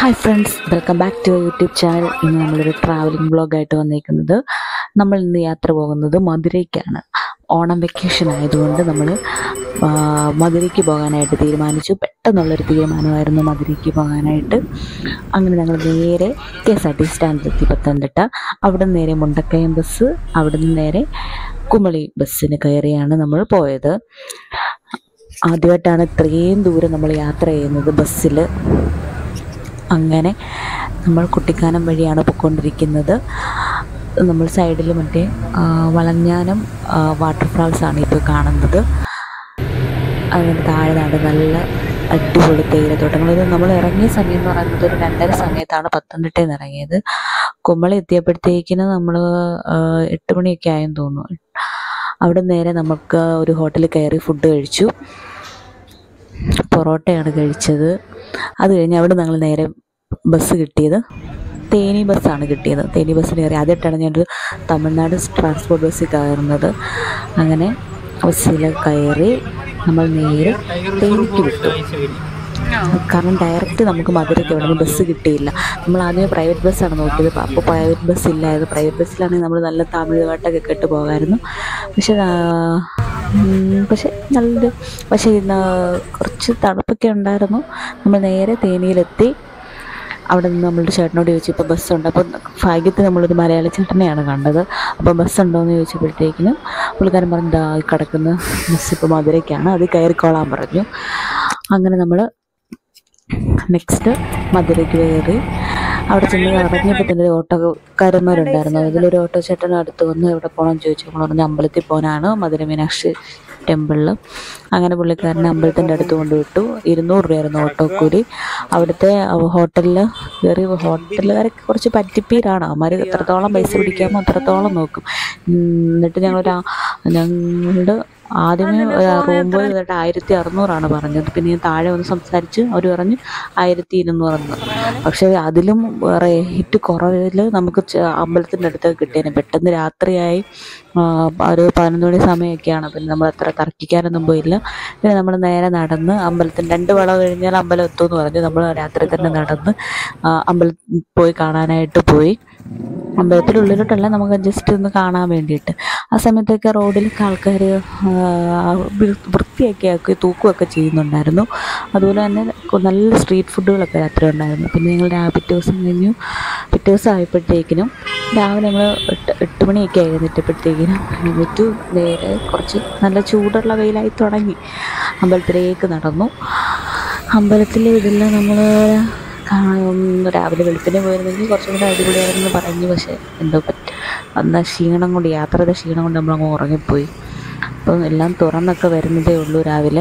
Hi friends welcome back to YouTube channel ഇന്ന് നമ്മളൊരു travelling ബ്ലോഗായിട്ട് വന്നേക്കുന്നത് നമ്മൾ ഇന്ന് യാത്ര പോകുന്നത് മധുരയ്ക്കാണ് ഓണം വെക്കേഷൻ ആയതുകൊണ്ട് നമ്മൾ മധുരയ്ക്ക് പോകാനായിട്ട് തീരുമാനിച്ചു പെട്ടെന്നുള്ളൊരു തീരുമാനമായിരുന്നു മധുരയ്ക്ക് പോകാനായിട്ട് അങ്ങനെ ഞങ്ങൾ നേരെ കെ എസ് ആർ ടി സ്റ്റാൻഡിലെത്തി പത്തനംതിട്ട അവിടെ നിന്ന് നേരെ മുണ്ടക്കയം ബസ് അവിടെ നിന്ന് നേരെ കുമളി ബസ്സിന് കയറിയാണ് നമ്മൾ പോയത് ആദ്യമായിട്ടാണ് ഇത്രയും ദൂരം നമ്മൾ യാത്ര ചെയ്യുന്നത് ബസ്സിൽ അങ്ങനെ നമ്മൾ കുട്ടിക്കാനം വഴിയാണ് പൊയ്ക്കൊണ്ടിരിക്കുന്നത് നമ്മൾ സൈഡിൽ മറ്റേ ആ, വളഞ്ഞാനം വാട്ടർഫാൾസ് ആണ് ഇപ്പോൾ കാണുന്നത് അതിന് താഴെ നാട് നല്ല അടിപൊളി തേയിലത്തോട്ടങ്ങൾ ഇത് നമ്മൾ ഇറങ്ങിയ സമയം എന്ന് പറയുന്നത് ഒരു രണ്ടര സമയത്താണ് പത്തനംതിട്ടയിൽ നിന്ന് ഇറങ്ങിയത് കുമളി എത്തിയപ്പോഴത്തേക്കിന് നമ്മൾ എട്ട് മണിയൊക്കെ ആയെന്ന് തോന്നുന്നു അവിടെ നേരെ നമുക്ക് ഒരു ഹോട്ടലിൽ കയറി ഫുഡ് കഴിച്ചു പൊറോട്ടയാണ് കഴിച്ചത് അത് കഴിഞ്ഞ് അവിടെ ഞങ്ങൾ നേരെ ബസ് കിട്ടിയത് തേനി ബസ്സാണ് കിട്ടിയത് തേനി ബസ്സിൽ കയറി ആദ്യമായിട്ടാണ് ഞാനൊരു തമിഴ്നാട് ട്രാൻസ്പോർട്ട് ബസ്സിൽ കയറുന്നത് അങ്ങനെ ബസ്സിൽ കയറി നമ്മൾ നേരെ തേനിക്ക് വിട്ടു കാരണം ഡയറക്റ്റ് നമുക്ക് മധുരയ്ക്ക് അവിടെ നിന്ന് ബസ് കിട്ടിയില്ല നമ്മൾ ആദ്യമേ പ്രൈവറ്റ് ബസ്സാണ് നോക്കിയത് അപ്പോൾ പ്രൈവറ്റ് ബസ് ഇല്ലായിരുന്നു പ്രൈവറ്റ് ബസ്സിലാണെങ്കിൽ നമ്മൾ നല്ല തമിഴ് പാട്ടൊക്കെ കേട്ട് പോകാമായിരുന്നു പക്ഷെ ആ, ഉം, പക്ഷെ നല്ലൊരു പക്ഷേ ഇന്ന് കുറച്ച് തണുപ്പൊക്കെ ഉണ്ടായിരുന്നു നമ്മൾ നേരെ തേനിയിലെത്തി അവിടെ നിന്ന് നമ്മളുടെ ചേട്ടനോട് ചോദിച്ചു ഇപ്പോൾ ബസ്സുണ്ട് അപ്പോൾ ഭാഗ്യത്തിൽ നമ്മളൊരു മലയാളി ചേട്ടനെയാണ് കണ്ടത് അപ്പോൾ ബസ്സുണ്ടോ എന്ന് ചോദിച്ചപ്പോഴത്തേക്കിനും പുള്ളിക്കാരൻ പറഞ്ഞു ദാ ഈ കിടക്കുന്ന ബസ് ഇപ്പോൾ മധുരയ്ക്കാണ് അത് കയറിക്കോളാൻ പറഞ്ഞു അങ്ങനെ നമ്മൾ നെക്സ്റ്റ് മധുരയ്ക്ക് കയറി അവിടെ ചെന്ന് ഇറങ്ങിയപ്പോൾ തന്നെ ഒരു ഓട്ടോക്കാരന്മാരുണ്ടായിരുന്നു അതിലൊരു ഓട്ടോ ചേട്ടൻ അടുത്ത് വന്ന് എവിടെ പോകണമെന്ന് ചോദിച്ചു നമ്മൾ പറഞ്ഞു അമ്പലത്തിൽ പോകാനാണ് മധുര മീനാക്ഷി ടെമ്പിളിൽ അങ്ങനെ പുള്ളിക്കാരനെ അമ്പലത്തിൻ്റെ അടുത്ത് കൊണ്ടുവിട്ടു ഇരുന്നൂറ് രൂപയായിരുന്നു ഓട്ടോക്കൂലി അവിടുത്തെ ഹോട്ടലിൽ കയറി ഹോട്ടലുകാരൊക്കെ കുറച്ച് പറ്റിപ്പീരാണ് അവന്മാർ എത്രത്തോളം പൈസ പിടിക്കാമോ അത്രത്തോളം നോക്കും ഉം, എന്നിട്ട് ഞങ്ങളൊരു ആ- ഞങ്ങളുടെ ആദ്യമേ റൂം പോയി എന്നിട്ട് ആയിരത്തി അറുന്നൂറാണ് പറഞ്ഞത് പിന്നെ ഞാൻ താഴെ വന്ന് സംസാരിച്ച് അവർ പറഞ്ഞു ആയിരത്തി ഇരുന്നൂറെന്ന് പക്ഷേ അതിലും റേറ്റ് കുറവിൽ നമുക്ക് ചെ- അമ്പലത്തിൻ്റെ അടുത്ത് കിട്ടിയേനെ പെട്ടെന്ന് രാത്രിയായി ആ, ഒരു പതിനൊന്ന് മണി സമയമൊക്കെയാണ് പിന്നെ നമ്മൾ അത്ര തർക്കിക്കാനൊന്നും പോയില്ല പിന്നെ നമ്മൾ നേരെ നടന്ന് അമ്പലത്തിന് രണ്ട് വളവ് കഴിഞ്ഞാൽ അമ്പലം എത്തുമെന്ന് പറഞ്ഞു നമ്മൾ രാത്രി തന്നെ നടന്ന് ആ, അമ്പലത്തിൽ പോയി കാണാനായിട്ട് പോയി അമ്പലത്തിനുള്ളിലോട്ടല്ല നമുക്ക് ജസ്റ്റ് ഒന്ന് കാണാൻ വേണ്ടിയിട്ട് ആ സമയത്തൊക്കെ റോഡിലൊക്കെ ആൾക്കാർ വൃത്തിയൊക്കെ ആക്കി തൂക്കുകയൊക്കെ ചെയ്യുന്നുണ്ടായിരുന്നു അതുപോലെ തന്നെ കൊ- നല്ല സ്ട്രീറ്റ് ഫുഡുകളൊക്കെ രാത്രി ഉണ്ടായിരുന്നു പിന്നെ ഞങ്ങൾ രാ പിറ്റേ ദിവസം കഴിഞ്ഞു പിറ്റേ ദിവസം ആയപ്പോഴത്തേക്കിനും രാവിലെ ഞങ്ങൾ എട്ട് എട്ട് മണിയൊക്കെ ആയി എഴുന്നേറ്റപ്പോഴത്തേക്കിനും എഴുന്നേറ്റു നേരെ കുറച്ച് നല്ല ചൂടുള്ള വെയിലായി തുടങ്ങി അമ്പലത്തിലേക്ക് നടന്നു അമ്പലത്തിൽ ഇതെല്ലാം നമ്മൾ രാവിലെ വെളുപ്പിനെ പോയിരുന്നെങ്കിൽ കുറച്ചും കൂടെ അടിപൊളിയായിരുന്നു പറഞ്ഞു പക്ഷേ എന്തോ പറ്റ അന്ന് ക്ഷീണം കൊണ്ട് യാത്രയുടെ ക്ഷീണം കൊണ്ട് നമ്മളങ്ങ് ഉറങ്ങിപ്പോയി അപ്പം എല്ലാം തുറന്നൊക്കെ വരുന്നതേ ഉള്ളൂ രാവിലെ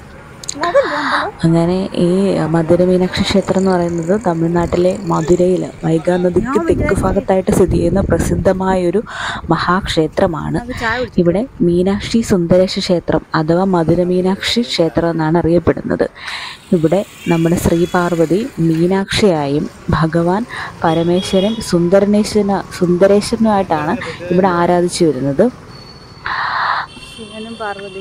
അങ്ങനെ ഈ മധുര മീനാക്ഷി ക്ഷേത്രം എന്ന് പറയുന്നത് തമിഴ്നാട്ടിലെ മധുരയിൽ വൈഗാ നദിക്ക് തെക്ക് ഭാഗത്തായിട്ട് സ്ഥിതി ചെയ്യുന്ന പ്രസിദ്ധമായൊരു മഹാക്ഷേത്രമാണ് ഇവിടെ മീനാക്ഷി സുന്ദരേശ ക്ഷേത്രം അഥവാ മധുര മീനാക്ഷി ക്ഷേത്രം എന്നാണ് അറിയപ്പെടുന്നത് ഇവിടെ നമ്മുടെ ശ്രീ പാർവതി മീനാക്ഷിയായും ഭഗവാൻ പരമേശ്വരൻ സുന്ദരനേശ്വരന സുന്ദരേശ്വരനുമായിട്ടാണ് ഇവിടെ ആരാധിച്ചു വരുന്നത് ശിവനും പാർവതി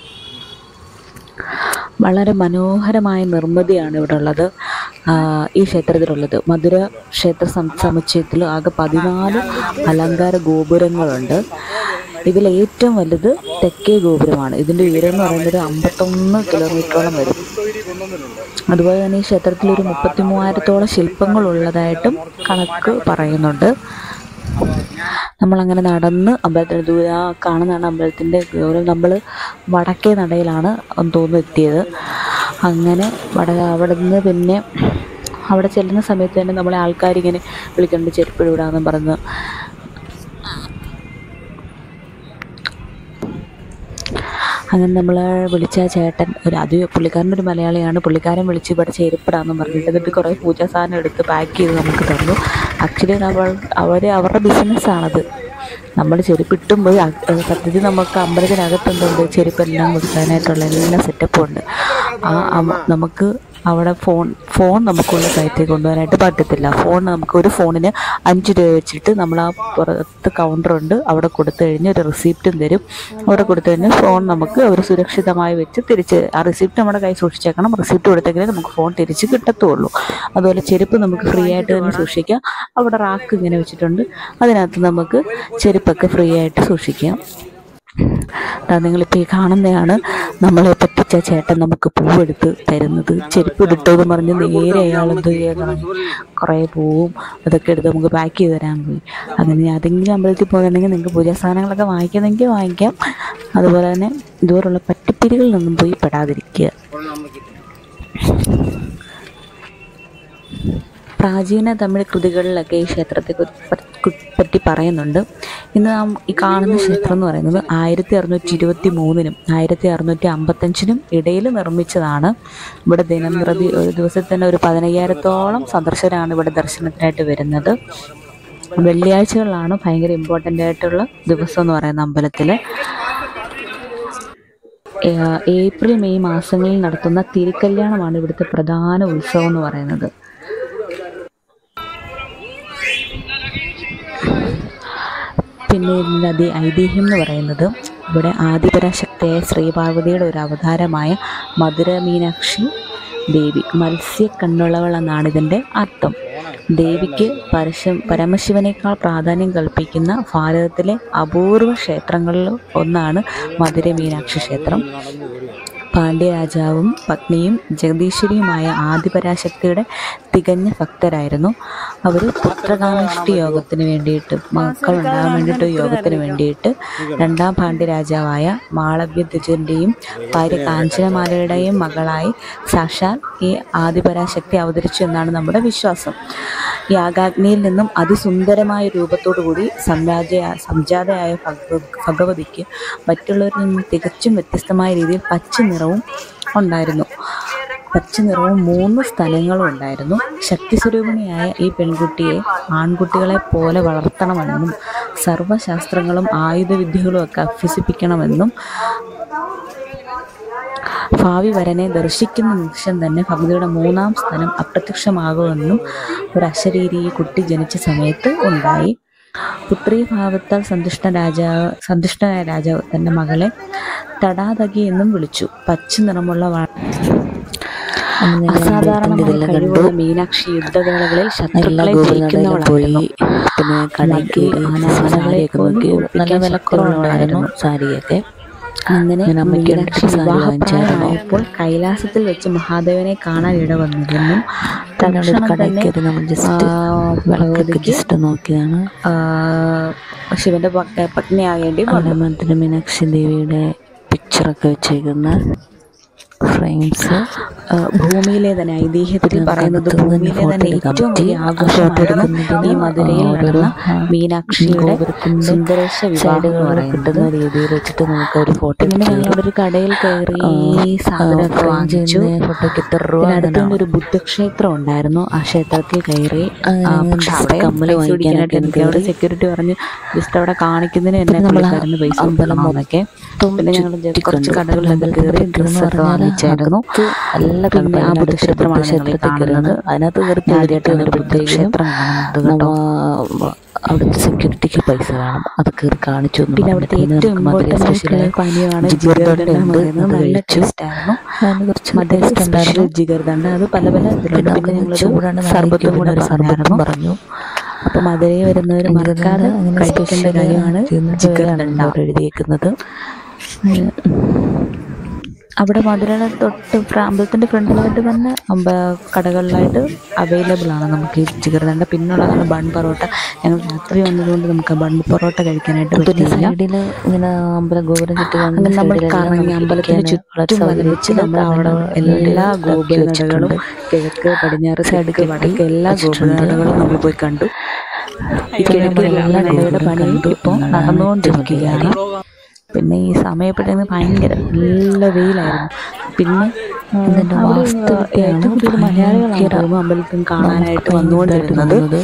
വളരെ മനോഹരമായ നിർമ്മിതിയാണ് ഇവിടെ ഉള്ളത് ആ, ഈ ക്ഷേത്രത്തിലുള്ളത് മധുര ക്ഷേത്ര സം- സമുച്ചയത്തിൽ ആകെ പതിനാല് അലങ്കാര ഗോപുരങ്ങളുണ്ട് ഇതിൽ ഏറ്റവും വലുത് തെക്കേ ഗോപുരമാണ് ഇതിൻ്റെ ഉയരം എന്ന് പറയുന്നത് അമ്പത്തൊന്ന് കിലോമീറ്ററോളം വരും അതുപോലെ തന്നെ ഈ ക്ഷേത്രത്തിൽ ഒരു മുപ്പത്തി മൂവായിരത്തോളം ശില്പങ്ങൾ ഉള്ളതായിട്ടും കണക്ക് പറയുന്നുണ്ട് നമ്മളങ്ങനെ നടന്ന് അമ്പലത്തിന് ദൂരെ ആ കാണുന്നതാണ് അമ്പലത്തിൻ്റെ നമ്മൾ വടക്കേ നടയിലാണ് എന്ന് തോന്നുന്നു എത്തിയത് അങ്ങനെ വട അവിടെ നിന്ന് പിന്നെ അവിടെ ചെല്ലുന്ന സമയത്ത് തന്നെ നമ്മളെ ആൾക്കാരിങ്ങനെ വിളിക്കുന്നുണ്ട് ചെരുപ്പ് ഇടാന്നും പറഞ്ഞ് അങ്ങനെ നമ്മൾ വിളിച്ച ആ ചേട്ടൻ ഒരു അത് പുള്ളിക്കാരൻ്റെ ഒരു മലയാളിയാണ് പുള്ളിക്കാരൻ വിളിച്ച് ഇവിടെ ചെരുപ്പിടാന്നും പറഞ്ഞിട്ട് എന്നിട്ട് കുറേ പൂജാ സാധനം എടുത്ത് പാക്ക് ചെയ്ത് നമുക്ക് തന്നു ആക്ച്വലി നമ്മൾ അവർ അവരുടെ ബിസിനസ്സാണത് നമ്മൾ ചെരുപ്പിട്ടും പോയി അ- ഏഹ് സത്യത്തിൽ നമുക്ക് അമ്പലത്തിനകത്തുണ്ട് ചെരുപ്പെല്ലാം കൊടുക്കാനായിട്ടുള്ള എല്ലാ സെറ്റപ്പും ഉണ്ട് ആ അമ്മ- നമുക്ക് അവിടെ ഫോൺ ഫോൺ നമുക്കുള്ള കയറ്റി കൊണ്ടുപോകാനായിട്ട് പറ്റത്തില്ല ഫോൺ നമുക്ക് ഒരു ഫോണിന് അഞ്ച് രൂപ വെച്ചിട്ട് നമ്മൾ ആ പുറത്ത് കൗണ്ടറുണ്ട് അവിടെ കൊടുത്തു കഴിഞ്ഞ് ഒരു റിസീപ്റ്റും തരും അവിടെ കൊടുത്തു കഴിഞ്ഞാൽ ഫോൺ നമുക്ക് അവർ സുരക്ഷിതമായി വെച്ച് തിരിച്ച് ആ റിസീപ്റ്റ് നമ്മുടെ കൈ സൂക്ഷിച്ചേക്കണം റിസീപ്റ്റ് കൊടുത്തെങ്കിലേ നമുക്ക് ഫോൺ തിരിച്ച് കിട്ടത്തുള്ളൂ അതുപോലെ ചെരുപ്പ് നമുക്ക് ഫ്രീ ആയിട്ട് തന്നെ സൂക്ഷിക്കാം അവിടെ റാക്ക് ഇങ്ങനെ വെച്ചിട്ടുണ്ട് അതിനകത്ത് നമുക്ക് ചെരുപ്പൊക്കെ ഫ്രീ ആയിട്ട് സൂക്ഷിക്കാം ദാ നിങ്ങളിപ്പോൾ ഈ കാണുന്നതാണ് നമ്മളെ പറ്റിച്ച ചേട്ടൻ നമുക്ക് പൂവെടുത്ത് തരുന്നത് ചെരുപ്പ് ഇട്ടോ എന്ന് പറഞ്ഞ് നേരെ അയാൾ എന്ത് ചെയ്യാൻ തുടങ്ങി കുറേ പൂവും അതൊക്കെ എടുത്ത് നമുക്ക് പാക്ക് ചെയ്ത് തരാൻ പോയി അങ്ങനെ അതെങ്കിലും അമ്പലത്തിൽ പോകുന്നുണ്ടെങ്കിൽ നിങ്ങൾക്ക് പൂജാ സാധനങ്ങളൊക്കെ വാങ്ങിക്കുന്നെങ്കിൽ വാങ്ങിക്കാം അതുപോലെ തന്നെ ഇതുപോലുള്ള പട്ടിപ്പിരികളിൽ നിന്നും പോയി പെടാതിരിക്കുക പ്രാചീന തമിഴ് കൃതികളിലൊക്കെ ഈ ക്ഷേത്രത്തെ കു- കു- പറ്റി പറയുന്നുണ്ട് ഇന്ന് നാം ഈ കാണുന്ന ക്ഷേത്രം എന്ന് പറയുന്നത് ആയിരത്തി അറുന്നൂറ്റി ഇരുപത്തി മൂന്നിനും ആയിരത്തി അറുന്നൂറ്റി അമ്പത്തഞ്ചിനും ഇടയിൽ നിർമ്മിച്ചതാണ് ഇവിടെ ദിനംപ്രതി ഒരു ദിവസത്തിൽ തന്നെ ഒരു പതിനയ്യായിരത്തോളം സന്ദർശകരാണ് ഇവിടെ ദർശനത്തിനായിട്ട് വരുന്നത് വെള്ളിയാഴ്ചകളിലാണ് ഭയങ്കര ഇമ്പോർട്ടൻ്റ് ആയിട്ടുള്ള ദിവസം എന്ന് പറയുന്ന അമ്പലത്തിൽ ഏ- ഏപ്രിൽ മെയ് മാസങ്ങളിൽ നടത്തുന്ന തിരുക്കല്യാണമാണ് ഇവിടുത്തെ പ്രധാന ഉത്സവം എന്ന് പറയുന്നത് പിന്നെ ഇതിൻ്റെ അതി ഐതിഹ്യം എന്ന് പറയുന്നത് ഇവിടെ ആദിപരാശക്തിയായ ശ്രീപാർവതിയുടെ ഒരു അവതാരമായ മധുര മീനാക്ഷി ദേവി മത്സ്യ കണ്ണുള്ളവൾ എന്നാണ് ഇതിൻ്റെ അർത്ഥം ദേവിക്ക് പരശ പരമശിവനേക്കാൾ പ്രാധാന്യം കൽപ്പിക്കുന്ന ഭാരതത്തിലെ അപൂർവ ക്ഷേത്രങ്ങളിൽ ഒന്നാണ് മധുര മീനാക്ഷി ക്ഷേത്രം പാണ്ഡ്യരാജാവും പത്നിയും ജഗദീശ്വരിയുമായ ആദിപരാശക്തിയുടെ തികഞ്ഞ ഭക്തരായിരുന്നു അവർ പുത്രകാമേഷ്ടി യോഗത്തിന് വേണ്ടിയിട്ട് മക്കൾ ഉണ്ടാകാൻ വേണ്ടിയിട്ട് യോഗത്തിന് വേണ്ടിയിട്ട് രണ്ടാം പാണ്ഡ്യരാജാവായ മാളവ്യധ്വജൻ്റെയും ഭാര്യ കാഞ്ചനമാലയുടെയും മകളായി സാക്ഷാൽ ഈ ആദിപരാശക്തി അവതരിച്ചു എന്നാണ് നമ്മുടെ വിശ്വാസം യാഗാഗ്നിയിൽ നിന്നും അതിസുന്ദരമായ രൂപത്തോടു കൂടി സംജാത സംജാതയായ ഭഗ- ഭഗവതിക്ക് മറ്റുള്ളവരിൽ നിന്നും തികച്ചും വ്യത്യസ്തമായ രീതിയിൽ പച്ച നിറവും ഉണ്ടായിരുന്നു പച്ച നിറവും മൂന്ന് സ്ഥലങ്ങളും ഉണ്ടായിരുന്നു ശക്തിസ്വരൂപിണിയായ ഈ പെൺകുട്ടിയെ ആൺകുട്ടികളെ പോലെ വളർത്തണമെന്നും സർവ്വശാസ്ത്രങ്ങളും ആയുധവിദ്യകളും ഒക്കെ അഭ്യസിപ്പിക്കണമെന്നും ഭാവി വരനെ ദർശിക്കുന്ന നിമിഷം തന്നെ ഭഗവതിയുടെ മൂന്നാം സ്ഥാനം അപ്രത്യക്ഷമാകുമെന്നും ഒരു അശരീരി ഈ കുട്ടി ജനിച്ച സമയത്ത് ഉണ്ടായി പുത്രീഭാവത്താൽ സന്തുഷ്ട രാജാവ് സന്തുഷ്ടനായ രാജാവ് തൻ്റെ മകളെ തടാതകി എന്നും വിളിച്ചു പച്ച നിറമുള്ള വ- അസാധാരണമായ കഴിവുള്ള മീനാക്ഷി യുദ്ധവേളകളിൽ ശത്രുക്കളെ ജയിക്കുന്നവളായിരുന്നു പിന്നെ കടയിൽ കയറി സാരിയൊക്കെ നോക്കി നല്ല വിലക്കുറവുണ്ടായിരുന്നു സാരിയൊക്കെ അങ്ങനെ ഞാൻ അമ്മയ്ക്ക് രണ്ട് മീനാക്ഷി സാരി വാങ്ങിച്ചായിരുന്നു. വിവാഹപ്രായമായപ്പോൾ കൈലാസത്തിൽ വെച്ച് മഹാദേവനെ കാണാൻ ഇടവന്നിരുന്നു പിന്നെ അവിടെ ഒരു തൽക്ഷണം കടയിൽ തന്നെ കയറി നമ്മൾ ജസ്റ്റ് ആ, വിളക്കൊക്കെ ഭഗവതിക്ക് ജസ്റ്റ് നോക്കിയതാണ് ആ, ശിവന്റെ പ- പത്നിയാകേണ്ടി അവിടെ വന്നു മധുര മീനാക്ഷി ദേവിയുടെ പിക്ചറൊക്കെ വെച്ചേക്കുന്ന ഫ്രെയിംസ് ആ, ഭൂമിയിലെ തന്നെ ഐതിഹ്യത്തിൽ പറയുന്നത് അകത്തുനിന്ന് ഭൂമിയിലെ photo തന്നെ എടുക്കാൻ ഏറ്റവും പറ്റി. വലിയ ആ photo ആഘോഷമായിരുന്നു എടുക്കുന്നതിന് ഈ മധുരയിൽ ഓരോരോ, നടന്ന ആ, മീനാക്ഷിയുടെ ഗോപുരത്തിന്റെ സുന്ദരേശ വിവാഹം എന്ന് സൈഡുകളിൽ പറയുന്നത് കിട്ടുന്ന രീതിയിൽ വെച്ചിട്ട് നമുക്ക് ഒരു ഫോട്ടോ പിന്നെ ഞങ്ങൾ അവിടെ ഒരു കടയിൽ കയറി സാധനമൊക്കെ വാങ്ങിച്ചു ഫോട്ടോക്ക് ഇത്ര രൂപ പിന്നെ അടുത്തുനിന്ന് ഒരു ബുദ്ധക്ഷേത്രം ഉണ്ടായിരുന്നു ആ ക്ഷേത്രത്തിൽ കയറി അങ്ങനെ ആ, ഞാൻ പക്ഷെ just അവിടെ കമ്മല് പൈസ വാങ്ങിക്കാനൊക്കെ പിടിക്കാനായിട്ട് എനിക്ക് അവിടെ കയറി. സെക്യൂരിറ്റി പറഞ്ഞ് ജസ്റ്റ് അവിടെ കാണിക്കുന്നതിന് എന്നെ പിന്നെ നമ്മള് പുള്ളിക്കാരന് പൈസ അമ്പലം കൊടുക്കണമെന്നൊക്കെ പിന്നെ ഞങ്ങൾ കുറച്ച് ചുറ്റിക്കണ്ടു. കടകളിലൊക്കെ അമ്പലത്തിൽ കയറി പറ്റിയെന്ന് ഡ്രസ്സൊക്കെ പറഞ്ഞാല് വാങ്ങിച്ചായിരുന്നു അകത്ത് നല്ല പിന്നെ ആ ബുദ്ധക്ഷേത്രമാണ് ഞങ്ങൾ ക്ഷേത്രത്തിൽ കാണുന്നത് കയറുന്നത് അതിനകത്ത് കയറി ഞാൻ ആദ്യമായിട്ടാണ് ഒരു ക്ഷേത്രം ബുദ്ധക്ഷേത്രം കാണുന്നത് കേട്ടോ നമ്മ അവിടുത്തെ സെക്യൂരിറ്റിക്ക് പൈസ വേണം അത് കയറി കാണിച്ചു എന്ന് പിന്നെ പറഞ്ഞു. അവിടുത്തെ പിന്നെ ഏറ്റവും നമുക്ക് മധുര ഇമ്പോർട്ടൻ്റ് സ്പെഷ്യൽ ആയിട്ടുള്ള പാനീയമാണ് ജിഗർദണ്ഡ ജിഗർദണ്ഡ എന്ന് ഉണ്ട്. പറയുന്നത് അത് നല്ല കഴിച്ചു. ടേസ്റ്റ് ആയിരുന്നു അതിന് കുറച്ച് മധുര taste സ്പെഷ്യൽ ഉണ്ടായിരുന്നു. ജിഗർദണ്ഡ അത് പല പല ഇതിലുണ്ട് പിന്നെ പിന്നെ ഞങ്ങളൊരു ചൂടാണ് സർബത്തും കൂടെ ഒരു സർബത്തും പറഞ്ഞായിരുന്നു പറഞ്ഞു അപ്പൊ മധുരയിൽ വരുന്നവർ മറക്കാതെ അങ്ങനെ കഴിക്കേണ്ട special കാര്യമാണ് ചെയ്യുന്ന ജിഗർദണ്ഡ അവിടെ എഴുതിയേക്കുന്നത് അവിടെ മധുരയുടെ തൊട്ട് ഫ്ര- അമ്പലത്തിന്റെ ഫ്രണ്ടിലായിട്ട് തന്നെ അമ്പ കടകളിലായിട്ട് അവൈലബിൾ ആണ് നമുക്ക് ഈ ജിഗർദണ്ഡ പിന്നുള്ളതാണ് ബൺ പൊറോട്ട ഞങ്ങൾ രാത്രി വന്നതുകൊണ്ട് നമുക്ക് ആ ബൺ പൊറോട്ട കഴിക്കാനായിട്ട് പിന്നെ പറ്റിയില്ല സൈഡില് ഇങ്ങനെ അമ്പലം ഗോപുരം ചുറ്റി കാണുന്ന അങ്ങനെ നമ്മൾ സൈഡിലെല്ലാം കറങ്ങി നമുക്ക് അമ്പലത്തിന് ഇരിക്കാന് വളരെ ചുറ്റും സൗകര്യം വരച്ച് വെച്ച് നമ്മൾ അവിടെ തന്നെ എല്ലാ ആക്കി ഗോപുരനടകളും വെച്ചിട്ടുണ്ട്. കിഴക്ക് പടിഞ്ഞാറ് സൈഡ് തെക്ക് വടക്ക് കെട്ടി എല്ലാ വെച്ചിട്ടുണ്ട്. ഗോപുരനടകളും നമ്മൾ പോയി കണ്ടു ഈ പിന്നെ കിഴക്ക് നമ്മൾ എല്ലാ നടയുടെ ഗോപുരവും പണി കണ്ടു. ഇപ്പോൾ പിന്നെ നടന്നുകൊണ്ടിരിക്കുകയാണ് പിന്നെ ഈ സമയപ്പെടുന്ന ഭയങ്കര നല്ല വെയിലായിരുന്നു പിന്നെ ആ, ഇതിന്റെ അവിടെ വാസ്തുവിദ്യയാണ് ഏറ്റവും കൂടുതൽ മലയാളികളാണ് ഭയങ്കര തോന്നുന്നു അമ്പലത്തിൽ കാണാനായിട്ട് നമുക്ക് വന്നുകൊണ്ടിരുന്നത് തോന്നുന്നത്.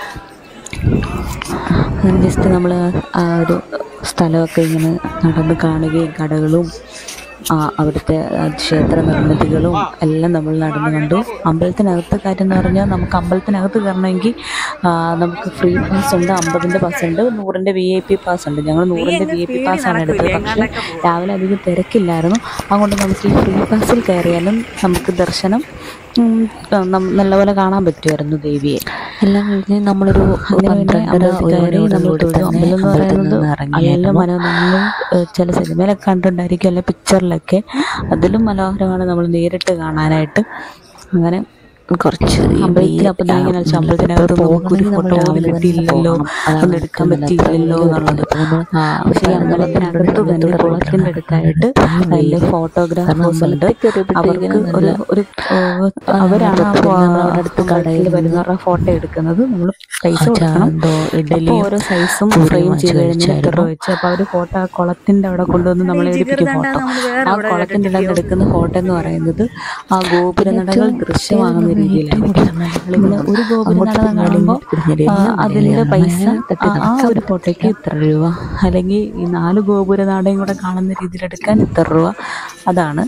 അങ്ങനെ ജസ്റ്റ് നമ്മൾ ആ ഒരു സ്ഥലമൊക്കെ ഇങ്ങനെ നടന്ന് കാണുകയും കടകളും ആ, അവിടുത്തെ ആ, ക്ഷേത്ര നിർമ്മിതികളും എല്ലാം നമ്മൾ നടന്നു കണ്ടു അമ്പലത്തിനകത്തെ കാര്യം എന്ന് പറഞ്ഞാൽ നമുക്ക് അമ്പലത്തിനകത്ത് കയറണമെങ്കിൽ ആ, നമുക്ക് ഫ്രീ പാസ് ഉണ്ട് അമ്പതിൻ്റെ പാസ് ഉണ്ട് നൂറിൻ്റെ വി ഐ പി പാസ് ഉണ്ട് ഞങ്ങൾ നൂറിൻ്റെ വി ഐ പി പാസ്സാണ് എടുത്തത് പക്ഷേ രാവിലെ അധികം തിരക്കില്ലായിരുന്നു അതുകൊണ്ട് നമുക്ക് ഈ ഫ്രീ പാസിൽ കയറിയാലും നമുക്ക് ദർശനം ഉം, നം- നല്ലപോലെ കാണാൻ പറ്റുമായിരുന്നു ദേവിയെ എല്ലാം കഴിഞ്ഞ് നമ്മളൊരു അങ്ങനെ പിന്നെ പന്ത്രണ്ടര അമ്പലത്തിൽ ഒരു കയറി നമ്മൾ മണിയോടുകൂടി തൊഴുതു. തന്നെ അമ്പലം എന്ന് അമ്പലത്തിൽ പറയുന്നത് നിന്ന് നല്ല ഇറങ്ങിയായിരുന്നു മനോഹരങ്ങൾ ചില സിനിമയിലൊക്കെ കണ്ടിട്ടുണ്ടായിരിക്കും അല്ലെ പിക്ചറിലൊക്കെ അതിലും മനോഹരമാണ് നമ്മൾ നേരിട്ട് കാണാനായിട്ട് അങ്ങനെ കുറച്ച് ഈ അമ്പലത്തിൽ അപ്പം ഞാൻ ഇങ്ങനെ വെച്ചാൽ അമ്പലത്തിനകത്ത് നമുക്ക് ഒരു ഫോട്ടോ പോലും കിട്ടിയില്ലല്ലോ ഒന്നും എടുക്കാൻ പറ്റിയില്ലല്ലോ എന്നുള്ളത് ആ പക്ഷേ ഈ അമ്പലത്തിനകത്ത് തന്നെ കുളത്തിൻ്റെ അടുത്തായിട്ട് അതിൽ ഫോട്ടോഗ്രാഫേഴ്സ് ഉണ്ട് അവർക്ക് ഒരു ഒരു ഏഹ്, അവരാണ് ആ ഫോ- അടുത്ത് കടയിൽ വരുന്നവരുടെ ഫോട്ടോ എടുക്കുന്നത് നമ്മൾ പൈസ കൊടുക്കണം എന്തോ ഇഡലി അപ്പോൾ ഓരോ സൈസും പൂരിയും ഫ്രെയിം ചെയ്ത് വാങ്ങിച്ച് കഴിഞ്ഞാൽ എത്ര രൂപ കഴിച്ചായിരുന്നു. വെച്ച് അപ്പോൾ അവർ ഫോട്ടോ ആ കുളത്തിൻ്റെ അവിടെ കൊണ്ടുവന്ന് നമ്മളെ എടുപ്പിക്കും ഫോട്ടോ ആ കുളത്തിൻ്റെ ഇടയിൽ എടുക്കുന്ന ഫോട്ടോ എന്ന് പറയുന്നത് ആ ഗോപുരനടകൾ ദൃശ്യമാകുന്ന രീതിയിലായിരിക്കും നമ്മളിങ്ങനെ ഒരു ഗോപുരനട കാണുമ്പോൾ ആ, അതിൻ്റെ പൈസ ആ, ആ ഒരു ഫോട്ടോയ്ക്ക് ഇത്ര രൂപ അല്ലെങ്കിൽ ഈ നാല് ഗോപുരനാടയും കൂടെ കാണുന്ന രീതിയിൽ എടുക്കാൻ ഇത്ര രൂപ അതാണ്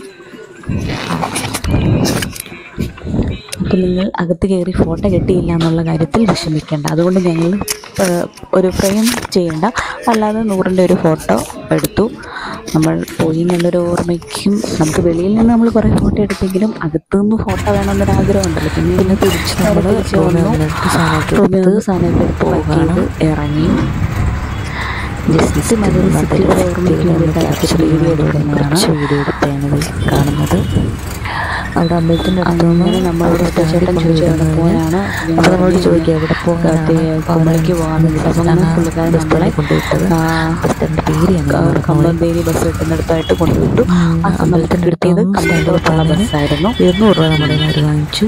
അപ്പം നിങ്ങൾ അകത്ത് കയറി ഫോട്ടോ കിട്ടിയില്ല എന്നുള്ള കാര്യത്തിൽ വിഷമിക്കേണ്ട അതുകൊണ്ട് ഞങ്ങൾ ഏഹ്, ഒരു ഫ്രെയിം ചെയ്യേണ്ട അല്ലാതെ നൂറിൻ്റെ ഒരു ഫോട്ടോ എടുത്തു നമ്മൾ പോയി എന്നുള്ളൊരു ഓർമ്മയ്ക്കും നമുക്ക് വെളിയിൽ നിന്ന് നമ്മൾ കുറേ ഫോട്ടോ എടുത്തെങ്കിലും അകത്തു നിന്ന് ഫോട്ടോ വേണമെന്നൊരു ആഗ്രഹം ഉണ്ടല്ലോ പിന്നെ പിന്നെ തിരിച്ച് നമ്മൾ തിരിച്ച് വന്നു റൂമിൽ നിന്ന് സാധനമൊക്കെ എടുത്ത് pack ചെയ്ത് ഇറങ്ങി ജസ്റ്റ് മധുര സിറ്റിയുടെ ഓർമ്മയ്ക്ക് വേണ്ടിയിട്ട് വീഡിയോ എടുക്കുന്നതാണ് വീഡിയോ എടുത്താണ് ഇത് കാണുന്നത് അവിടെ അമ്പലത്തിൻ്റെ അടുത്ത് അങ്ങനെ നമ്മളോട് ചേട്ടൻ ചോദിച്ചു എവിടെ പോകാനാണ് അപ്പോൾ നമ്മളോട് ചോദിക്കുക എവിടെ പോകാനാണ് കുമളിക്ക് പോകാൻ വേണ്ടിയിട്ട് അപ്പം അങ്ങനെ പുള്ളിക്കാരൻ നമ്മളെ കൊണ്ടുവിട്ടത് ആ, ബസ്സിൻ്റെ പേര് ഞങ്ങൾ കമ്പന്തേരി ബസ് കിട്ടുന്നിടത്തായിട്ട് കൊണ്ടുവിട്ടു ആ സമയത്ത് കിട്ടിയത് കമ്പത്തോട്ടുള്ള ബസ്സായിരുന്നു ഇരുന്നൂറ് രൂപ നമ്മുടെ കയ്യിൽ വാങ്ങിച്ചു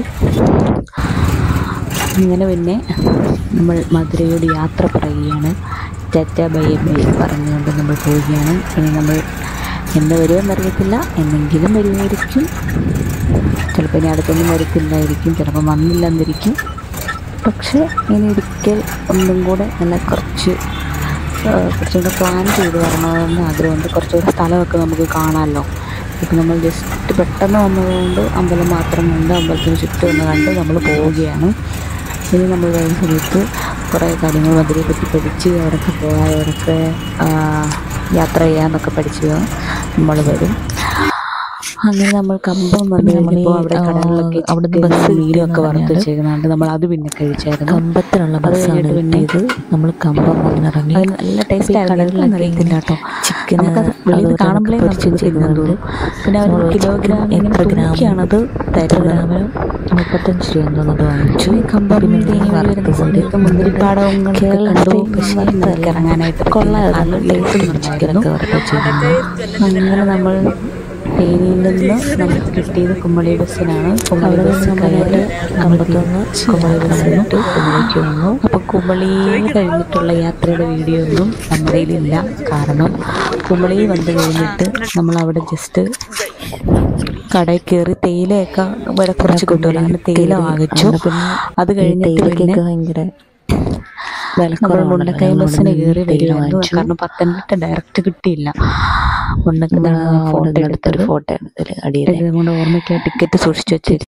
അങ്ങനെ പിന്നെ നമ്മൾ മധുരയോട് യാത്ര പറയുകയാണ് ടാറ്റ ബൈ ബൈ പറഞ്ഞുകൊണ്ട് നമ്മൾ പോവുകയാണ് ഇനി നമ്മൾ എന്ന് വരുമെന്നറിയത്തില്ല എന്നെങ്കിലും വരുമായിരിക്കും ചിലപ്പോൾ ഇനി അടുത്തൊന്നും വരത്തില്ലായിരിക്കും ചിലപ്പോൾ വന്നില്ലെന്നിരിക്കും പക്ഷേ ഇനി ഒരിക്കൽ ഒന്നും കൂടെ നല്ല കുറച്ച് ആ, കുറച്ചും കൂടെ പ്ലാൻ ചെയ്ത് വരണമെന്ന് ആഗ്രഹമുണ്ട് കുറച്ചുകൂടെ സ്ഥലമൊക്കെ നമുക്ക് കാണാമല്ലോ ഇപ്പം നമ്മൾ ജസ്റ്റ് പെട്ടെന്ന് വന്നതുകൊണ്ട് അമ്പലം മാത്രം കണ്ട് അമ്പലത്തിന് ചുറ്റും ഒന്ന് കണ്ട് നമ്മൾ പോവുകയാണ് ഇനി നമ്മൾ വരുന്ന സമയത്ത് കുറേ കാര്യങ്ങൾ മധുരയെ പറ്റി പഠിച്ച് അവിടെയൊക്കെ പോകാൻ അവിടെയൊക്കെ ആ, യാത്ര ചെയ്യാമെന്നൊക്കെ പഠിച്ച് നമ്മൾ വരും അങ്ങനെ നമ്മൾ കമ്പം വന്നു പിന്നെ നമ്മൾ ഈ, കഴിഞ്ഞപ്പോൾ അവിടെ ആ, കടകളിലൊക്കെ അവിടുന്ന് ചിക്കനും ബസ് മീനും ഒക്കെ കിട്ടിയെന്ന് വറുത്ത് പറഞ്ഞാൽ വെച്ചേക്കുന്നുണ്ട് നമ്മൾ അത് പിന്നെ കഴിച്ചായിരുന്നു കമ്പത്തിനുള്ള ബസ്സാണ് കഴിഞ്ഞിട്ട് പിന്നെ കിട്ടിയത് നമ്മൾ കമ്പം വന്നിറങ്ങി അത് നല്ല ടേസ്റ്റ് ആയിരുന്നു അറിയത്തില്ല കേട്ടോ ചിക്കൻ നമുക്കത് വെളിയിൽ നിന്ന് കാണുമ്പോഴേ നമുക്ക് തിന്നാൻ തോന്നും പിന്നെ അവർ കിലോഗ്രാം എത്ര ഗ്രാം തൂക്കിയാണത് എത്ര തരുന്നത് ഗ്രാമിന് മുപ്പത്തഞ്ച് രൂപ എന്തോന്നത് വാങ്ങിച്ചു ഈ കമ്പം പിന്നെ തേനി വഴി വരുന്ന സമയത്ത് മുന്തിരിപ്പാടങ്ങളൊക്കെ കണ്ടു പക്ഷേ നമുക്ക് ഇറങ്ങാനായിട്ട് കൊള്ളായിരുന്നു ടേസ്റ്റ് ചിക്കനൊക്കെ വറുത്ത് വെച്ചിരുന്നു അങ്ങനെ നമ്മൾ തേനിയിൽ നിന്ന് നമുക്ക് കിട്ടിയത് കുമ്മളി ബസ്സിനാണ് കുമ്മളി അവിടെ ബസ് നിന്ന് നമ്മൾ കയറി കമ്പത്തുനിന്ന് കുമളി ബസ്സിലിട്ട് കുമളിക്ക് വന്നു അപ്പോൾ കുമളി കഴിഞ്ഞിട്ടുള്ള യാത്രയുടെ വീഡിയോ ഒന്നും നമ്മുടെ കയ്യിലില്ല കാരണം കുമളി വന്നു കഴിഞ്ഞിട്ട് നമ്മൾ അവിടെ ജസ്റ്റ് കടയിൽ കയറി തേയിലയൊക്കെ ഇവിടെ കുറച്ച് കിട്ടുമല്ലോ അങ്ങനെ തേയില വാങ്ങിച്ചു പിന്നെ അത് കഴിഞ്ഞിട്ട് പിന്നെ തേയിലക്കൊക്കെ ഭയങ്കര നമ്മൾ വിലക്കുറവാണല്ലോ. മുണ്ടക്കൈ നമ്മൾ ബസ്സിന് അവിടെ കയറി തേയില വരുമായിരുന്നു വാങ്ങിച്ചു. കാരണം പത്തനംതിട്ട ഡയറക്റ്റ് കിട്ടിയില്ല മുണ്ടക്കൈ നമ്മൾ ഫോട്ടോ അവിടെ എടുത്തൊരു എടുത്തൊരു ഫോട്ടോ ആണ് ഇതിൽ അടിയിൽ നമ്മുടെ ഓർമ്മയ്ക്കായി ടിക്കറ്റ് സൂക്ഷിച്ചു വെച്ചിരുന്നു